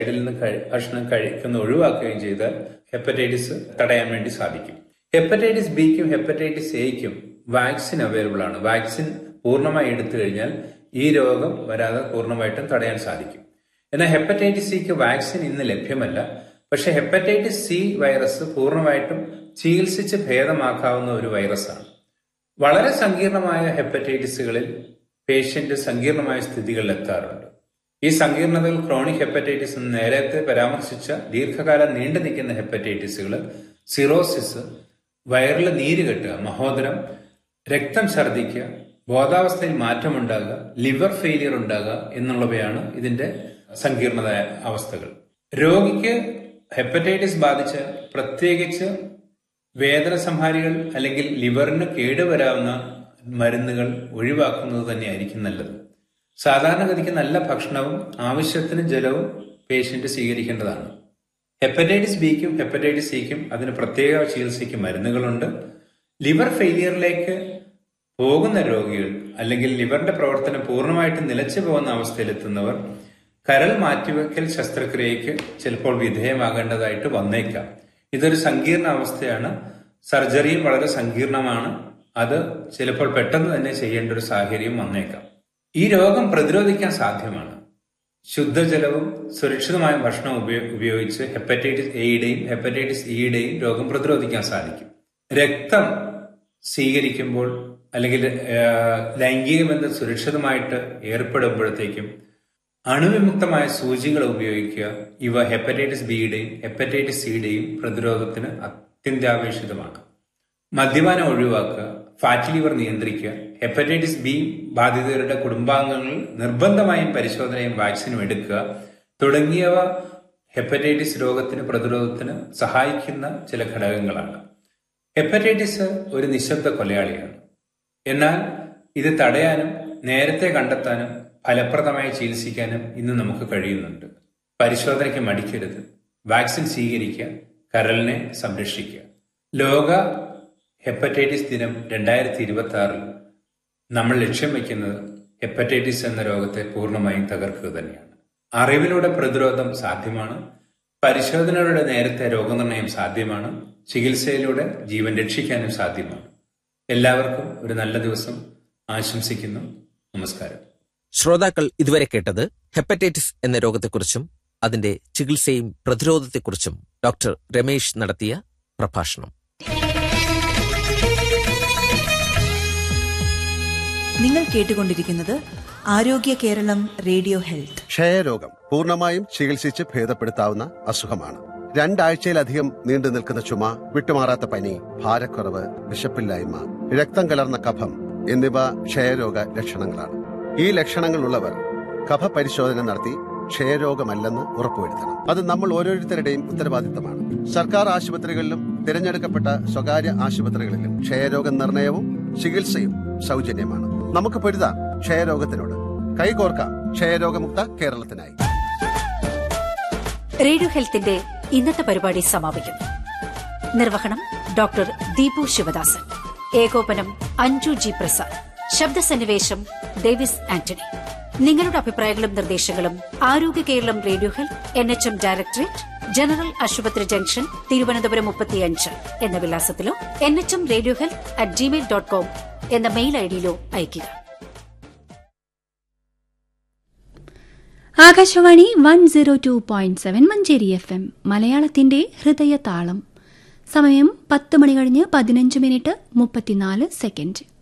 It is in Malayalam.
സൈഡിൽ നിന്ന് കഴി- ഭക്ഷണം കഴിക്കുന്ന ഒഴിവാക്കുകയും ചെയ്താൽ ഹെപ്പറ്റൈറ്റിസ് തടയാൻ വേണ്ടി സാധിക്കും ഹെപ്പറ്റൈറ്റിസ് ബിക്കും ഹെപ്പറ്റൈറ്റിസ് എയ്ക്കും വാക്സിൻ അവൈലബിൾ ആണ് വാക്സിൻ പൂർണ്ണമായി എടുത്തു കഴിഞ്ഞാൽ ഈ രോഗം വരാതെ പൂർണ്ണമായിട്ടും തടയാൻ സാധിക്കും എന്നാൽ ഹെപ്പറ്റൈറ്റിസ് സിക്ക് വാക്സിൻ ഇന്ന് ലഭ്യമല്ല പക്ഷെ ഹെപ്പറ്റൈറ്റിസ് സി വൈറസ് പൂർണ്ണമായിട്ടും ചികിത്സിച്ച് ഭേദമാക്കാവുന്ന ഒരു വൈറസാണ് വളരെ സങ്കീർണമായ ഹെപ്പറ്റൈറ്റിസുകളിൽ പേഷ്യന്റ് സങ്കീർണമായ സ്ഥിതികളിൽ എത്താറുണ്ട് ഈ സങ്കീർണതകൾ ക്രോണിക് ഹെപ്പറ്റൈറ്റിസ് എന്ന് നേരത്തെ പരാമർശിച്ച ദീർഘകാലം നീണ്ടു നിൽക്കുന്ന ഹെപ്പറ്റൈറ്റിസുകൾ സിറോസിസ് വയറിൽ നീര് കെട്ടുക മഹോദരം രക്തം ഛർദ്ദിക്കുക ബോധാവസ്ഥയിൽ മാറ്റമുണ്ടാകുക ലിവർ ഫെയിലിയർ ഉണ്ടാകുക എന്നുള്ളവയാണ് ഇതിന്റെ സങ്കീർണത അവസ്ഥകൾ രോഗിക്ക് ഹെപ്പറ്റൈറ്റിസ് ബാധിച്ച് പ്രത്യേകിച്ച് വേദന സംഹാരികൾ അല്ലെങ്കിൽ ലിവറിന് കേടുവരാവുന്ന മരുന്നുകൾ ഒഴിവാക്കുന്നത് തന്നെയായിരിക്കും നല്ലത് സാധാരണഗതിക്ക് നല്ല ഭക്ഷണവും ആവശ്യത്തിന് ജലവും പേഷ്യന്റ് സ്വീകരിക്കേണ്ടതാണ് ഹെപ്പറ്റൈറ്റിസ് ബിക്കും ഹെപ്പറ്റൈറ്റിസ് സിക്കും അതിന് പ്രത്യേക ചികിത്സയ്ക്ക് മരുന്നുകളുണ്ട് ലിവർ ഫെയിലിയറിലേക്ക് പോകുന്ന രോഗികൾ അല്ലെങ്കിൽ ലിവറിന്റെ പ്രവർത്തനം പൂർണ്ണമായിട്ട് നിലച്ചു പോകുന്ന അവസ്ഥയിലെത്തുന്നവർ കരൾ മാറ്റിവെക്കൽ ശസ്ത്രക്രിയയ്ക്ക് ചിലപ്പോൾ വിധേയമാകേണ്ടതായിട്ട് വന്നേക്കാം ഇതൊരു സങ്കീർണ അവസ്ഥയാണ് സർജറിയും വളരെ സങ്കീർണമാണ് അത് ചിലപ്പോൾ പെട്ടെന്ന് തന്നെ ചെയ്യേണ്ട ഒരു സാഹചര്യം വന്നേക്കാം ഈ രോഗം പ്രതിരോധിക്കാൻ സാധ്യമാണ് ശുദ്ധജലവും സുരക്ഷിതമായ ഭക്ഷണവും ഉപയോ- ഉപയോഗിച്ച് ഹെപ്പറ്റൈറ്റിസ് എയുടെയും ഹെപ്പറ്റൈറ്റിസ് ഇയുടെയും രോഗം പ്രതിരോധിക്കാൻ സാധിക്കും രക്തം സ്വീകരിക്കുമ്പോൾ അല്ലെങ്കിൽ ആ, ലൈംഗിക ബന്ധം സുരക്ഷിതമായിട്ട് ഏർപ്പെടുമ്പോഴത്തേക്കും അണുവിമുക്തമായ സൂചികൾ ഉപയോഗിക്കുക ഇവ ഹെപ്പറ്റൈറ്റിസ് ബിയുടെയും ഹെപ്പറ്റൈറ്റിസ് സിയുടെയും പ്രതിരോധത്തിന് അത്യന്താപേക്ഷിതമാണ് മദ്യപാനം ഒഴിവാക്കുക ഫാറ്റി ലിവർ നിയന്ത്രിക്കുക ഹെപ്പറ്റൈറ്റിസ് ബി ബാധിതരുടെ കുടുംബാംഗങ്ങൾ നിർബന്ധമായും പരിശോധനയും വാക്സിനും എടുക്കുക തുടങ്ങിയവ ഹെപ്പറ്റൈറ്റിസ് രോഗത്തിന് പ്രതിരോധത്തിന് സഹായിക്കുന്ന ചില ഘടകങ്ങളാണ് ഹെപ്പറ്റൈറ്റിസ് ഒരു നിശബ്ദ കൊലയാളിയാണ് എന്നാൽ ഇത് തടയാനും നേരത്തെ കണ്ടെത്താനും ഫലപ്രദമായി ചികിത്സിക്കാനും ഇന്ന് നമുക്ക് കഴിയുന്നുണ്ട് പരിശോധനയ്ക്ക് മടിക്കരുത് വാക്സിൻ സ്വീകരിക്കുക കരളിനെ സംരക്ഷിക്കുക ലോക ഹെപ്പറ്റൈറ്റിസ് ദിനം രണ്ടായിരത്തി ഇരുപത്തി ആറിൽ നമ്മൾ ലക്ഷ്യം വയ്ക്കുന്നത് ഹെപ്പറ്റൈറ്റിസ് എന്ന രോഗത്തെ പൂർണ്ണമായും തകർക്കുക തന്നെയാണ് അറിവിലൂടെ പ്രതിരോധം സാധ്യമാണ് പരിശോധനയുടെ നേരത്തെ രോഗനിർണയം സാധ്യമാണ് ചികിത്സയിലൂടെ ജീവൻ രക്ഷിക്കാനും സാധ്യമാണ് എല്ലാവർക്കും ഒരു നല്ല ദിവസം ആശംസിക്കുന്നു നമസ്കാരം ശ്രോതാക്കൾ ഇതുവരെ കേട്ടത് ഹെപ്പറ്റൈറ്റിസ് എന്ന രോഗത്തെക്കുറിച്ചും അതിന്റെ ചികിത്സയും പ്രതിരോധത്തെക്കുറിച്ചും ഡോക്ടർ രമേശ് നടത്തിയ പ്രഭാഷണം നിങ്ങൾ കേട്ടുകൊണ്ടിരിക്കുന്നത് ആരോഗ്യ കേരളം റേഡിയോ ഹെൽത്ത് ക്ഷയരോഗം പൂർണ്ണമായും ചികിത്സിച്ച് ഭേദപ്പെടുത്താവുന്ന അസുഖമാണ് രണ്ടാഴ്ചയിലധികം നീണ്ടു നിൽക്കുന്ന ചുമ വിട്ടുമാറാത്ത പനി ഭാരക്കുറവ് വിശപ്പില്ലായ്മ രക്തം കലർന്ന കഫം എന്നിവ ക്ഷയരോഗ ലക്ഷണങ്ങളാണ് ഈ ലക്ഷണങ്ങളുള്ളവർ കഫ പരിശോധന നടത്തി ക്ഷയരോഗമല്ലെന്ന് ഉറപ്പുവരുത്തണം അത് നമ്മൾ ഓരോരുത്തരുടെയും ഉത്തരവാദിത്തമാണ് സർക്കാർ ആശുപത്രികളിലും തിരഞ്ഞെടുക്കപ്പെട്ട സ്വകാര്യ ആശുപത്രികളിലും ക്ഷയരോഗ നിർണയവും ചികിത്സയും സൗജന്യമാണ് നമുക്ക് പൊരുതാം ക്ഷയരോഗത്തിനോട് കൈകോർക്കാം ക്ഷയരോഗമുക്ത കേരളത്തിനായി റേഡിയോ ഹെൽത്തിന്റെ ഇന്നത്തെ പരിപാടി സമാപിക്കുന്നു നിർവഹണം ഡോക്ടർ ദീപു ശിവദാസൻ ഏകോപനം അഞ്ജു ജി പ്രസാദ് ശബ്ദസന്നിവേശം ഡേവിസ് ആന്റണി നിങ്ങളുടെ അഭിപ്രായങ്ങളും നിർദ്ദേശങ്ങളും Arogya Keralam radio health N H M directorate general ആശുപത്രി ജംഗ്ഷൻ തിരുവനന്തപുരം മുപ്പത്തിയഞ്ച് എന്ന വിലാസത്തിലോ N H M radio health at Gmail dot com എന്ന മെയിൽ ഐഡിയിലോ അയയ്ക്കുക Akashvani one zero two point seven Manjeri F M മലയാളത്തിന്റെ ഹൃദയതാളം സമയം പത്ത് മണി കഴിഞ്ഞ് പതിനഞ്ച് മിനിറ്റ് മുപ്പത്തിനാല് സെക്കൻഡ്